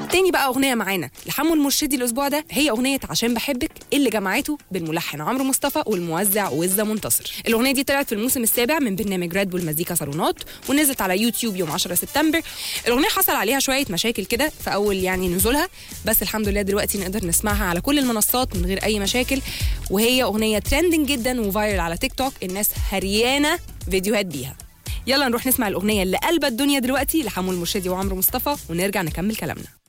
تاني بقى اغنيه معانا لحمو المرشدي الاسبوع ده هي اغنيه عشان بحبك اللي جمعته بالملحن عمرو مصطفى والموزع وزة منتصر الاغنيه دي طلعت في الموسم السابع من برنامج راد بول مزيكا صالونات ونزلت على يوتيوب يوم 10 سبتمبر الاغنيه حصل عليها شويه مشاكل كده في اول يعني نزولها بس الحمد لله دلوقتي نقدر نسمعها على كل المنصات من غير اي مشاكل وهي اغنيه ترندنج جدا وفايرل على تيك توك الناس هريانه فيديوهات بيها يلا نروح نسمع الاغنيه اللي قلبت الدنيا دلوقتي لحمو المرشدي وعمرو مصطفى ونرجع نكمل كلامنا